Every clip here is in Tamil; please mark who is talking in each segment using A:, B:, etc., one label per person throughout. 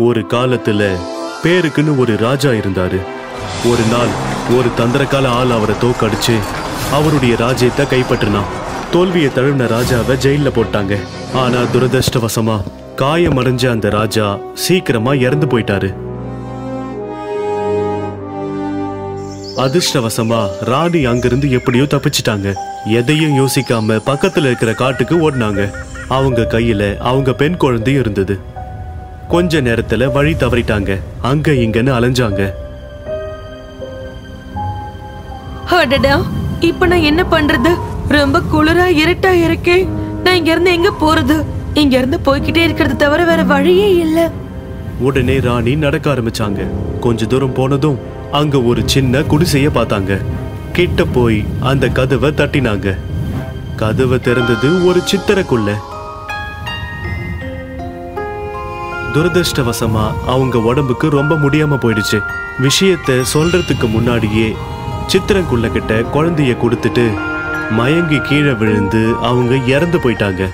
A: ஒரு காலத்துல பேருக்குன்னு ஒரு ராஜா இருந்தாரு ஒரு நாள் ஒரு தந்திரக்கால ஆள் அவரை தோக்கடிச்சு அவருடைய ராஜ்யத்தை கைப்பற்றினான் தோல்வியை தழுவின ராஜாவை ஜெயில போட்டாங்க ஆனா துரதிருஷ்டவசமா காயமடைஞ்ச அந்த ராஜா சீக்கிரமா இறந்து போயிட்டாரு அதிர்ஷ்டவசமா ராணி அங்கிருந்து எப்படியோ தப்பிச்சிட்டாங்க எதையும் யோசிக்காம பக்கத்துல இருக்கிற காட்டுக்கு ஓடினாங்க அவங்க கையில அவங்க பெண் குழந்தையும் இருந்தது கொஞ்ச நேரத்துல வழி தவறிட்டாங்க அங்க இங்கன்னு அலைஞ்சாங்க
B: அடடா இப்ப நான் என்ன பண்றது ரொம்ப குளிரா இருட்டா இருக்கே நான் இங்க இருந்து எங்க போறது இங்க இருந்து போய்கிட்டே இருக்கிறது தவிர வேற வழியே இல்ல
A: உடனே ராணி நடக்க ஆரம்பிச்சாங்க கொஞ்ச தூரம் போனதும் அங்க ஒரு சின்ன குடிசைய பார்த்தாங்க கிட்ட போய் அந்த கதவை தட்டினாங்க கதவை திறந்தது ஒரு சித்திரக்குள்ள துரதிருஷ்டவசமா அவங்க உடம்புக்கு ரொம்ப முடியாம போயிடுச்சு விஷயத்த சொல்றதுக்கு முன்னாடியே சித்திரங்குள்ள கிட்ட குழந்தைய கொடுத்துட்டு மயங்கி கீழே விழுந்து அவங்க இறந்து போயிட்டாங்க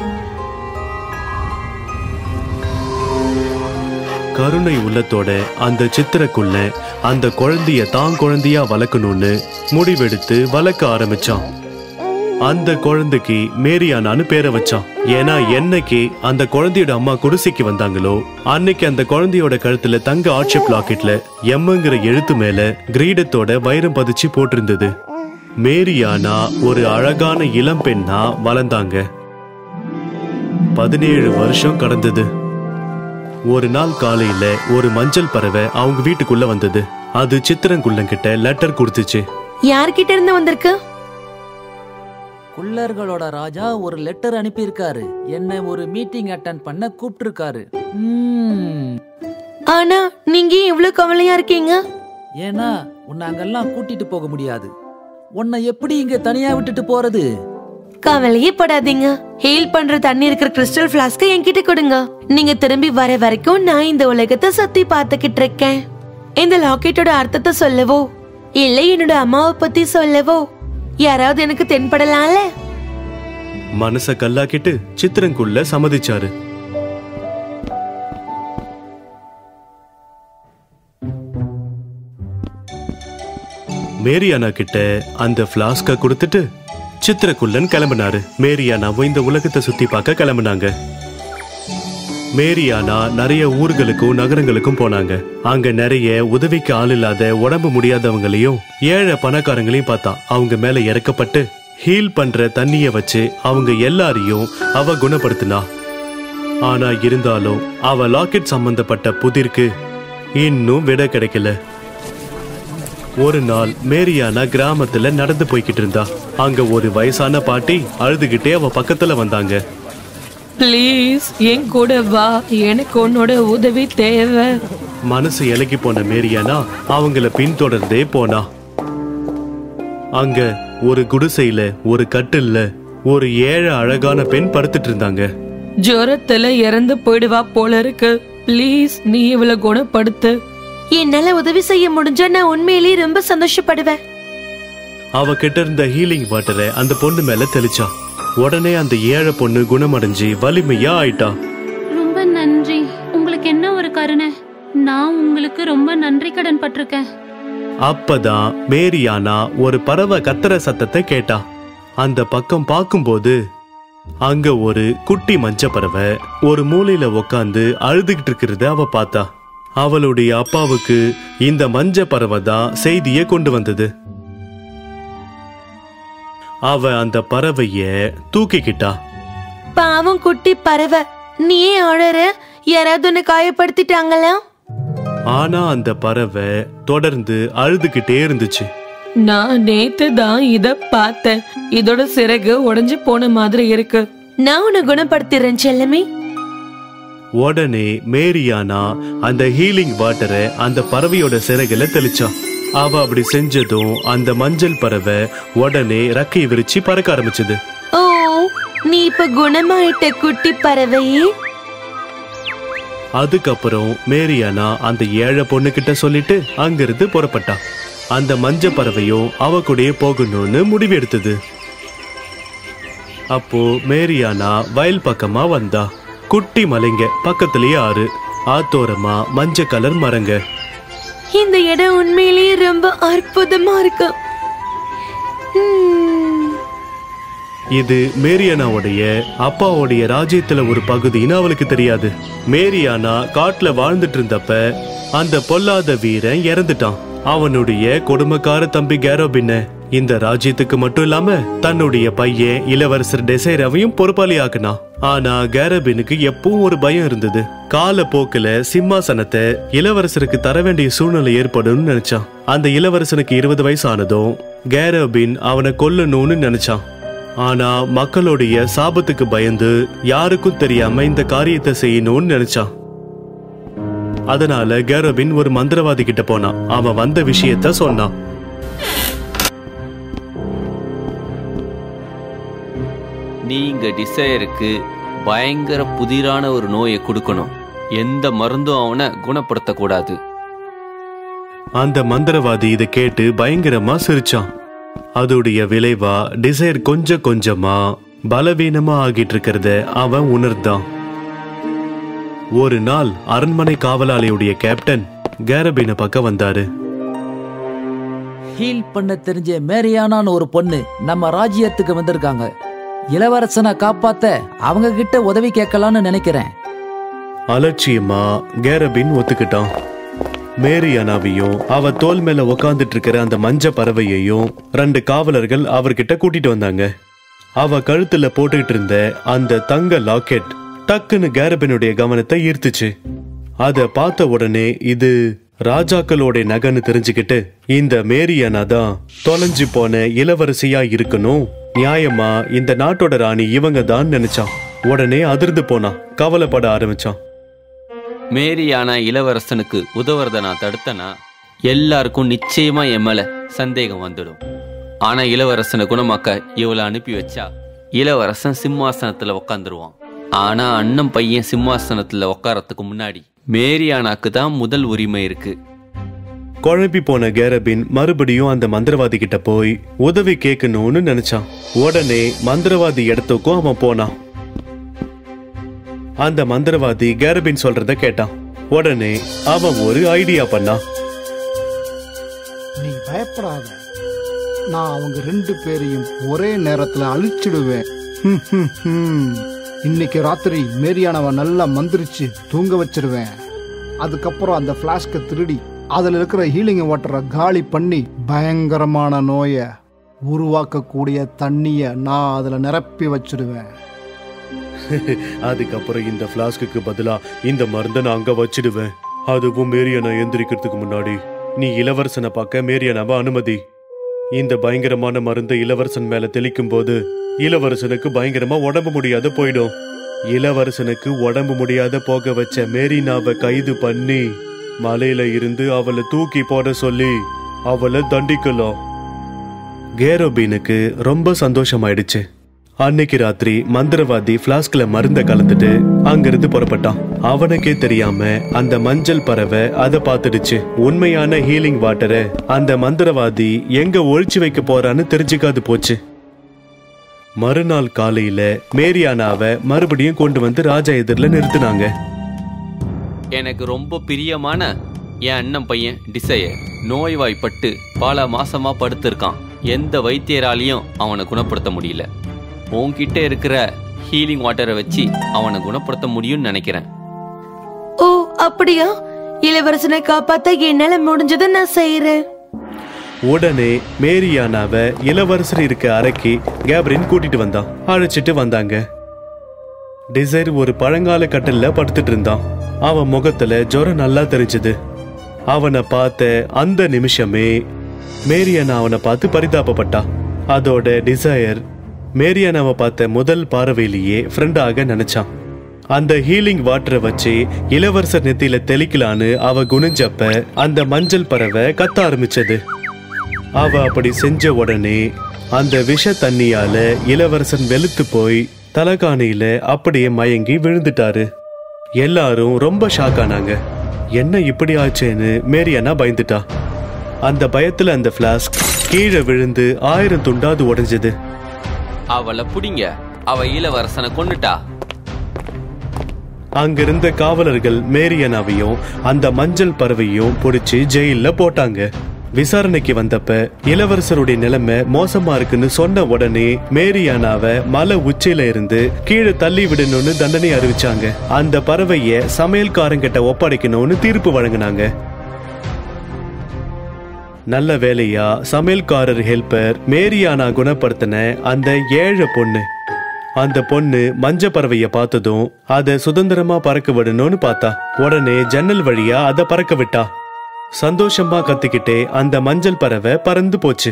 A: கருணை உள்ளத்தோட அந்த சித்திரக்குள்ள அந்த குழந்தைய தான் குழந்தையா வளர்க்கணும்னு முடிவெடுத்து வளர்க்க ஆரம்பிச்சான் அந்த குழந்தைக்கு மேரியானான்னு பேரை வச்சான் ஏன்னா என்னைக்கு அந்த குழந்தையோட அம்மா குடிசைக்கு வந்தாங்களோ அன்னைக்கு அந்த குழந்தையோட கழுத்துல தங்க ஆட்சிப் லாக்கெட்ல எம்முங்கிற எழுத்து மேல கிரீடத்தோட வைரம் பதிச்சு போட்டிருந்தது மேரியானா ஒரு அழகான இளம் பெண்ணா வளர்ந்தாங்க பதினேழு வருஷம் கடந்தது ஒரு நாள் காலையில ஒரு மஞ்சள் பறவை அவங்க வீட்டுக்குள்ள வந்தது அது சித்திரங்குள்ளங்கிட்ட லெட்டர் கொடுத்துச்சு
B: யார்கிட்ட இருந்து வந்திருக்கு
C: குள்ளர்களோட ராஜா ஒரு லெட்டர் அனுப்பியிருக்காரு என்ன ஒரு மீட்டிங் அட்டன் பண்ண கூப்பிட்டிருக்காரு ம்ம்.
B: ஆனா நீங்க ஏன் இவ்ளோ கவலையா இருக்கீங்க
C: ஏன்னா உன்னை அங்கெல்லாம் கூட்டிட்டு போக முடியாது உன்னை எப்படி இங்க தனியா விட்டுட்டு போறது
B: கவலையே படாதீங்க ஹீல் பண்ற தண்ணி இருக்கிற கிறிஸ்டல் பிளாஸ்க என்கிட்ட கொடுங்க நீங்க திரும்பி வர வரைக்கும் நான் இந்த உலகத்தை சுத்தி பார்த்துக்கிட்டு இருக்கேன் இந்த லாக்கெட்டோட அர்த்தத்தை சொல்லவோ இல்ல என்னோட அம்மாவை பத்தி சொல்லவோ யாராவது எனக்கு தென்படலாம்ல
A: மனச கல்லாக்கிட்டு சித்திரங்குள்ள சம்மதிச்சாரு மேரியானா கிட்ட அந்த பிளாஸ்க கொடுத்துட்டு சித்திரக்குள்ளன் கிளம்பினாரு மேரியானாவும் இந்த உலகத்தை சுத்தி பார்க்க கிளம்பினாங்க மேரியானா நிறைய ஊர்களுக்கும் நகரங்களுக்கும் போனாங்க அங்க நிறைய உதவிக்கு ஆள் இல்லாத உடம்பு முடியாதவங்களையும் ஏழை பணக்காரங்களையும் பார்த்தா அவங்க மேல இறக்கப்பட்டு ஹீல் பண்ற தண்ணிய வச்சு அவங்க எல்லாரையும் அவ குணப்படுத்தினா ஆனா இருந்தாலும் அவ லாக்கெட் சம்பந்தப்பட்ட புதிருக்கு இன்னும் விட கிடைக்கல ஒரு நாள் மேரியானா கிராமத்துல நடந்து போய்கிட்டு இருந்தா அங்க ஒரு வயசான பாட்டி அழுதுகிட்டே அவ பக்கத்துல வந்தாங்க
B: ப்ளீஸ் என் கூட வா எனக்கு உன்னோட உதவி தேவை
A: மனசு இலகி போன மேரியானா அவங்கள பின்தொடர்ந்தே போனா அங்க ஒரு குடிசையில ஒரு கட்டில்ல ஒரு ஏழை அழகான பெண் படுத்துட்டு இருந்தாங்க
B: ஜுரத்துல இறந்து போயிடுவா போல இருக்கு ப்ளீஸ் நீ இவள குணப்படுத்து என்னால உதவி செய்ய முடிஞ்சா நான் உண்மையிலேயே ரொம்ப சந்தோஷப்படுவேன்
A: அவ கிட்ட இருந்த ஹீலிங் வாட்டரை அந்த பொண்ணு மேல தெளிச்சா உடனே அந்த ஏழை பொண்ணு குணமடைஞ்சு வலிமையா ஆயிட்டா
D: ரொம்ப நன்றி உங்களுக்கு என்ன ஒரு கருணை நான் உங்களுக்கு ரொம்ப நன்றி கடன் பட்டிருக்கேன்
A: அப்பதான் மேரியானா ஒரு பறவை கத்துற சத்தத்தை கேட்டா அந்த பக்கம் பார்க்கும்போது அங்க ஒரு குட்டி மஞ்ச பறவை ஒரு மூலையில உக்காந்து அழுதுகிட்டு இருக்கிறத அவ பார்த்தா அவளுடைய அப்பாவுக்கு இந்த மஞ்ச பறவை தான் செய்தியை கொண்டு வந்தது அவ அந்த பறவைய தூக்கிக்கிட்டா
B: பாவம் குட்டி பறவை நீ ஏன் அழற யாராவது உன்னை காயப்படுத்திட்டாங்களா
A: ஆனா அந்த பறவை தொடர்ந்து அழுதுகிட்டே இருந்துச்சு
B: நான் நேத்து தான் இத பார்த்தேன் இதோட சிறகு உடைஞ்சு போன மாதிரி இருக்கு நான் உன்னை குணப்படுத்திடுறேன் செல்லமே
A: உடனே மேரியானா அந்த ஹீலிங் வாட்டரை அந்த பறவையோட சிறகுல தெளிச்சா அவ அப்படி செஞ்சதும் அந்த மஞ்சள் பறவை உடனே ரெக்கை விரிச்சு பறக்க ஆரம்பிச்சது
B: ஓ நீ இப்ப குணமாயிட்ட குட்டி பறவையே
A: அதுக்கப்புறம் மேரியானா அந்த ஏழை பொண்ணு கிட்ட சொல்லிட்டு அங்கிருந்து புறப்பட்டா அந்த மஞ்ச பறவையும் அவ கூடயே போகணும்னு முடிவு எடுத்தது அப்போ மேரியானா வயல் பக்கமா வந்தா குட்டி மலைங்க பக்கத்திலேயே ஆறு ஆத்தோரமா மஞ்ச கலர் மரங்க
B: இந்த இடம் உண்மையிலேயே ரொம்ப அற்புதமா இருக்கு ம்,
A: இது மேரியானாவுடைய அப்பாவுடைய ராஜ்யத்துல ஒரு பகுதின்னு அவளுக்கு தெரியாது மேரியானா காட்டுல வாழ்ந்துட்டு இருந்தப்ப அந்த பொல்லாத வீரன் இறந்துட்டான் அவனுடைய கொடுமைக்கார தம்பி கேரோபின்ன இந்த ராஜ்யத்துக்கு மட்டும் இல்லாம தன்னுடைய பையன் இளவரசர் டெசைராவையும் பொறுப்பாளி ஆக்குனான் ஆனா கேரபினுக்கு எப்பவும் ஒரு பயம் இருந்தது கால போக்குல சிம்மாசனத்தை இளவரசருக்கு தர வேண்டிய சூழ்நிலை ஏற்படும்னு நினைச்சான் அந்த இளவரசனுக்கு இருபது வயசு ஆனதும் கேரபின் அவனை கொல்லணும்னு நினைச்சான் ஆனா மக்களுடைய சாபத்துக்கு பயந்து யாருக்கும் தெரியாம இந்த காரியத்தை செய்யணும்னு நினைச்சான் அதனால கேரோபின் ஒரு மந்திரவாதி கிட்ட போனான் அவன் வந்த விஷயத்த சொன்னான்
E: நீங்க டிசைருக்கு பயங்கர புதிரான ஒரு நோயை கொடுக்கணும் எந்த மருந்தும் அவனை குணப்படுத்தக்கூடாது
A: அந்த மந்திரவாதி இதை கேட்டு பயங்கரமா சிரிச்சான் அதோடைய விளைவா டிசைர் கொஞ்சம் கொஞ்சமா பலவீனமா ஆகிட்டு இருக்கிறத அவன் உணர்ந்தான் ஒரு நாள் அரண்மனை காவலாளியுடைய கேப்டன் கேரபின பக்கம் வந்தாரு
C: ஹீல் பண்ண தெரிஞ்ச மேரியானான்னு ஒரு பொண்ணு நம்ம ராஜ்யத்துக்கு வந்திருக்காங்க இளவரசனை காப்பாத்த அவங்க கிட்ட உதவி கேட்கலான்னு நினைக்கிறேன்
A: அலட்சியமா கேரபின் ஒத்துக்கிட்டான் மேரியானாவையும் அவ தோல் மேல உக்காந்துட்டு இருக்கிற அந்த மஞ்ச பறவையையும் ரெண்டு காவலர்கள் அவர்கிட்ட கூட்டிட்டு வந்தாங்க அவ கழுத்துல போட்டுக்கிட்டு இருந்த அந்த தங்க லாக்கெட் டக்குன்னு கேரபினுடைய கவனத்தை ஈர்த்துச்சு அத பார்த்த உடனே இது ராஜாக்களோட நகைன்னு தெரிஞ்சுக்கிட்டு இந்த மேரியானா தான் தொலைஞ்சு போன இளவரசியா இருக்கணும் நியாயமா இந்த நாட்டோட ராணி இவங்க தான் நினைச்சான் உடனே அதிர்ந்து போனான் கவலைப்பட ஆரம்பிச்சான்
E: மேரியான இளவரசனுக்கு உதவுறத நான் தடுத்தனா எல்லாருக்கும் நிச்சயமா என் மேல சந்தேகம் வந்துடும் ஆனா இளவரசனை குணமாக்க இவளை அனுப்பி வச்சா இளவரசன் சிம்மாசனத்துல உக்காந்துருவான் ஆனா அண்ணன் பையன் சிம்மாசனத்துல உட்காரத்துக்கு முன்னாடி மேரியானாக்கு தான் முதல் உரிமை இருக்கு
A: குழம்பி போன கேரபின் மறுபடியும் அந்த மந்திரவாதி கிட்ட போய் உதவி கேட்கணும்னு நினைச்சான் உடனே மந்திரவாதி இடத்துக்கும் அவன் போனான் அந்த மந்திரவாதி கேரபின் சொல்றத கேட்டான் உடனே அவன் ஒரு ஐடியா பண்ணான்
F: நீ பயப்படாத நான் அவங்க ரெண்டு பேரையும் ஒரே நேரத்துல அழிச்சிடுவேன் ஹம், ஹம், ஹம். இன்னைக்கு ராத்திரி மேரியானவ நல்லா மந்திரிச்சு தூங்க வச்சிருவேன் அதுக்கப்புறம் அந்த பிளாஸ்கை திருடி அதுல இருக்கிற ஹீலிங் வாட்டரை காலி பண்ணி பயங்கரமான நோயை உருவாக்கக்கூடிய தண்ணிய நான் அதுல நிரப்பி வச்சிடுவேன்
A: அதுக்கப்புறம் இந்த பிளாஸ்க்கு பதிலா இந்த மருந்தை நான் அங்க வச்சிடுவேன் அதுவும் மேரியனை எந்திரிக்கிறதுக்கு முன்னாடி நீ இளவரசனை பார்க்க மேரியனாவை அனுமதி இந்த பயங்கரமான மருந்தை இளவரசன் மேல தெளிக்கும் போது இளவரசனுக்கு பயங்கரமா உடம்பு முடியாத போயிடும் இளவரசனுக்கு உடம்பு முடியாத போக வச்ச மேரினாவை கைது பண்ணி மலையில இருந்து அவளை தூக்கி போட சொல்லி அவளை தண்டிக்கலாம் கேரோபீனுக்கு ரொம்ப சந்தோஷமாயிடுச்சு அன்னைக்கு ராத்திரி மந்திரவாதி பிளாஸ்க்ல மருந்த கலந்துட்டு அங்கிருந்து புறப்பட்டான் அவனுக்கே தெரியாம அந்த மஞ்சள் பறவை அதை பார்த்துடுச்சு உண்மையான ஹீலிங் வாட்டரை அந்த மந்திரவாதி எங்க ஒழிச்சு வைக்க போறான்னு தெரிஞ்சுக்காது போச்சு மறுநாள் காலையில மேரியானாவை மறுபடியும் கொண்டு வந்து ராஜா எதிரில் நிறுத்தினாங்க
E: எனக்கு ரொம்ப பிரியமான என் அண்ணன் பையன் டிசையர் நோய்வாய்ப்பட்டு பல மாசமா படுத்திருக்கான் எந்த வைத்தியராலையும் அவனை குணப்படுத்த முடியல உன்கிட்ட இருக்கிற ஹீலிங் வாட்டரை வச்சு அவனை குணப்படுத்த முடியும்னு நினைக்கிறேன்
B: ஓ அப்படியா இளவரசனை காப்பாத்த என்னால முடிஞ்சதை நான் செய்யறேன்
A: உடனே மேரியானாவை இளவரசர் இருக்க அறைக்கு கேப்ரின் கூட்டிட்டு வந்தான் அழைச்சிட்டு வந்தாங்க டிசைர் ஒரு பழங்கால கட்டில்ல படுத்துட்டு இருந்தான் அவன் முகத்துல ஜுரம் நல்லா தெரிஞ்சது அவனை பார்த்த அந்த நிமிஷமே மேரியானா அவனை பார்த்து பரிதாபப்பட்டா அதோட டிசையர் மேரியானாவை பார்த்த முதல் பார்வையிலேயே ஃப்ரெண்டாக நினைச்சான் அந்த ஹீலிங் வாட்டரை வச்சு இளவரசர் நெத்தியில தெளிக்கலான்னு அவ குனிஞ்சப்ப அந்த மஞ்சள் பறவை கத்த ஆரம்பிச்சது அவ அப்படி செஞ்ச உடனே அந்த விஷ தண்ணியால இளவரசன் வெளுத்து போய் தலகாணியில அப்படியே மயங்கி விழுந்துட்டாரு எல்லாரும் ரொம்ப ஷாக் ஆனாங்க என்ன இப்படி ஆச்சேன்னு மேரியானா பயந்துட்டா அந்த பயத்துல அந்த பிளாஸ்க் கீழே விழுந்து ஆயிரம் துண்டாது உடைஞ்சது
E: அவளை புடிங்க அவ இளவரசனை கொன்னுட்டா
A: அங்கிருந்த காவலர்கள் மேரியனாவையும் அந்த மஞ்சள் பறவையும் பிடிச்சி ஜெயில்ல போட்டாங்க விசாரணைக்கு வந்தப்ப இளவரசருடைய நிலைமை மோசமா இருக்குன்னு சொன்ன உடனே மேரியானாவை மலை உச்சியில இருந்து கீழே தள்ளி விடணும்னு தண்டனை அறிவிச்சாங்க அந்த பறவைய சமையல்காரங்கிட்ட ஒப்படைக்கணும்னு தீர்ப்பு வழங்கினாங்க நல்ல வேலையா சமையல்காரர் ஹெல்ப்பர் மேரியானா குணப்படுத்தின அந்த ஏழை பொண்ணு அந்த பொண்ணு மஞ்ச பறவைய பார்த்ததும் அதை சுதந்திரமா பறக்க விடணும்னு பார்த்தா உடனே ஜன்னல் வழியா அதை பறக்க விட்டா சந்தோஷமா கத்திக்கிட்டே அந்த மஞ்சள் பறவை பறந்து போச்சு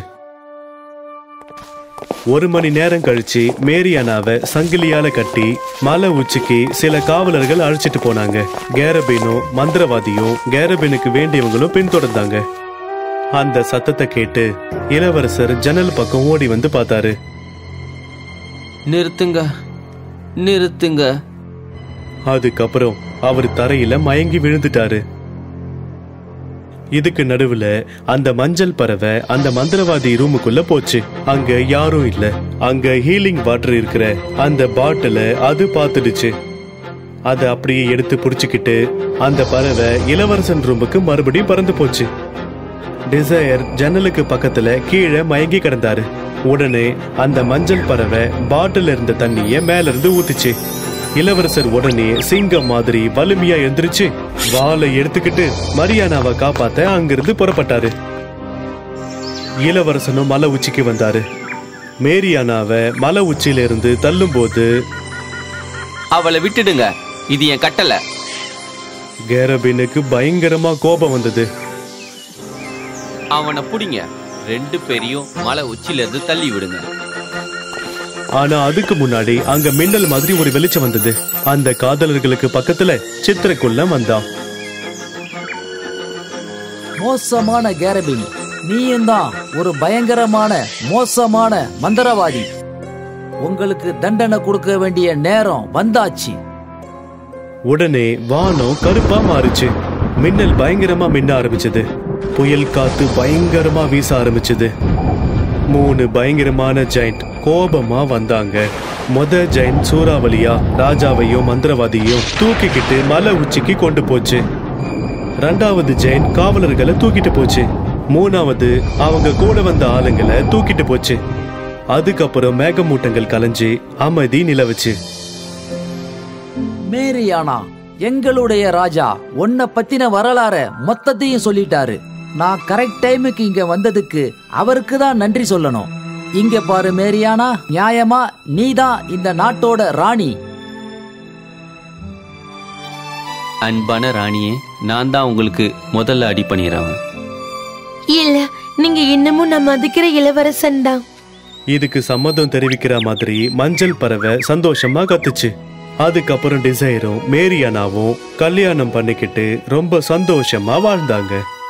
A: ஒரு மணி நேரம் கழிச்சு மேரியானாவை சங்கிலியால கட்டி மலை உச்சிக்கு சில காவலர்கள் அழைச்சிட்டு போனாங்க கேரபீனும் மந்திரவாதியும் கேரபீனுக்கு வேண்டியவங்களும் பின்தொடர்ந்தாங்க அந்த சத்தத்தை கேட்டு இளவரசர் ஜன்னல் பக்கம் ஓடி வந்து பார்த்தாரு
E: நிறுத்துங்க நிறுத்துங்க
A: அதுக்கப்புறம் அவர் தரையில மயங்கி விழுந்துட்டாரு இதுக்கு நடுவுல அந்த மஞ்சள் பறவை அந்த மந்திரவாதி ரூமுக்குள்ள போச்சு அங்க யாரும் இல்ல அங்க ஹீலிங் வாட்டர் இருக்கிற அந்த பாட்டில அது பார்த்துடுச்சு அதை அப்படியே எடுத்து புடிச்சுக்கிட்டு அந்த பறவை இளவரசன் ரூமுக்கு மறுபடியும் பறந்து போச்சு டிசையர் ஜன்னலுக்கு பக்கத்துல கீழே மயங்கி கிடந்தாரு உடனே அந்த மஞ்சள் பறவை பாட்டில் இருந்த தண்ணிய மேல இருந்து ஊத்துச்சு இளவரசர் உடனே சிங்கம் மாதிரி வலிமையா எந்திரிச்சு வாளை எடுத்துக்கிட்டு மரியானாவை காப்பாத்த அங்கிருந்து புறப்பட்டாரு இளவரசனும் மலை உச்சிக்கு வந்தாரு மேரியானாவை மலை உச்சியில இருந்து தள்ளும்போது
E: அவளை விட்டுடுங்க இது என் கட்டளை
A: கேரபினுக்கு பயங்கரமா கோபம் வந்தது
E: அவனை புடிங்க ரெண்டு பேரையும் மலை உச்சில இருந்து தள்ளி விடுங்க
A: ஆனா அதுக்கு முன்னாடி அங்க மின்னல் மாதிரி ஒரு வெளிச்சம் வந்தது அந்த காதலர்களுக்கு பக்கத்துல சித்திரக்குள்ள வந்தான்
C: மோசமான கேரபின் நீயும் தான் ஒரு பயங்கரமான மோசமான மந்திரவாதி உங்களுக்கு தண்டனை கொடுக்க வேண்டிய நேரம் வந்தாச்சு
A: உடனே வானம் கருப்பா மாறுச்சு மின்னல் பயங்கரமா மின்ன ஆரம்பிச்சது புயல் காத்து பயங்கரமா வீச ஆரம்பிச்சது மூணு பயங்கரமான ஜெயண்ட் கோபமா வந்தாங்க மொத ஜெயண்ட் சூறாவளியா ராஜாவையும் மந்திரவாதியையும் தூக்கிக்கிட்டு மலை உச்சிக்கு கொண்டு போச்சு ரெண்டாவது ஜெயண்ட் காவலர்களை தூக்கிட்டு போச்சு மூணாவது அவங்க கூட வந்த ஆளுங்களை தூக்கிட்டு போச்சு அதுக்கப்புறம் மேகமூட்டங்கள் கலைஞ்சு அமைதி நிலவுச்சு
C: மேரியானா எங்களுடைய ராஜா உன்னை பத்தின வரலாற மொத்தத்தையும் சொல்லிட்டாரு நான் கரெக்ட் டைமுக்கு இங்க வந்ததுக்கு அவருக்கு தான் நன்றி சொல்லணும் இங்க பாரு மேரியானா நியாயமா நீதான் இந்த நாட்டோட ராணி
E: அன்பான ராணியே நான் தான் உங்களுக்கு முதல்ல அடி பண்ணிடுறவன்
B: இல்ல நீங்க இன்னமும் நான் மதிக்கிற இளவரசன் தான்
A: இதுக்கு சம்மதம் தெரிவிக்கிற மாதிரி மஞ்சள் பறவை சந்தோஷமா கத்துச்சு அதுக்கப்புறம் டிசைரும் மேரியானாவும் கல்யாணம் பண்ணிக்கிட்டு ரொம்ப சந்தோஷமா வாழ்ந்தாங்க